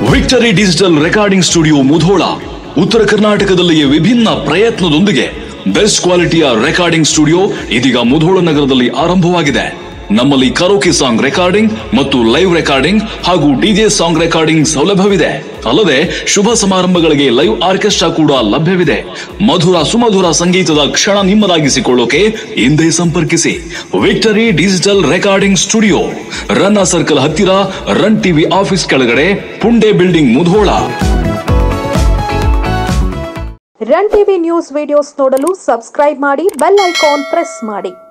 victory digital recording studio Mudhol ಉತ್ತರ ಕರ್ನಾಟಕದಲ್ಲಿಯೇ ವಿಭಿನ್ನ ಪ್ರಯತ್ನದೊಂದಿಗೆ ಬೆಸ್ಟ್ ಕ್ವಾಲಿಟಿಯ ರೆಕಾರ್ಡಿಂಗ್ ಸ್ಟುಡಿಯೋ ಇದೀಗ ಮುಧೋಳ ನಗರದಲ್ಲಿ ಆರಂಭವಾಗಿದೆ ನಮ್ಮಲ್ಲಿ ಕರೋಕೆ ಸಾಂಗ್ ರೆಕಾರ್ಡಿಂಗ್ ಮತ್ತು ಲೈವ್ ರೆಕಾರ್ಡಿಂಗ್ ಹಾಗೂ ಡಿಜೆ ಸಾಂಗ್ ರೆಕಾರ್ಡಿಂಗ್ ಸೌಲಭ್ಯವಿದೆ ಅಲ್ಲದೆ ಶುಭ ಸಮಾರಂಭಗಳಿಗೆ ಲೈವ್ ಆರ್ಕೆಸ್ಟ್ರಾ ಕೂಡ ಲಭ್ಯವಿದೆ ಮಧುರ ಸುಮಧುರ ಸಂಗೀತದ ಕ್ಷಣ ನಿಮ್ಮದಾಗಿಸಿಕೊಳ್ಳೋಕೆ ಹಿಂದೆ ಸಂಪರ್ಕಿಸಿ victory digital recording studio Ranna circle ಹತ್ತಿರ ರನ್ ಟಿವಿ ಆಫೀಸ್ ಕೆಳಗಡೆ Punde building Mudhol run TV news videos ನೋಡಲು ಸಬ್ಸ್ಕ್ರೈಬ್ ಮಾಡಿ ಬೆಲ್ ಐಕಾನ್ ಪ್ರೆಸ್ ಮಾಡಿ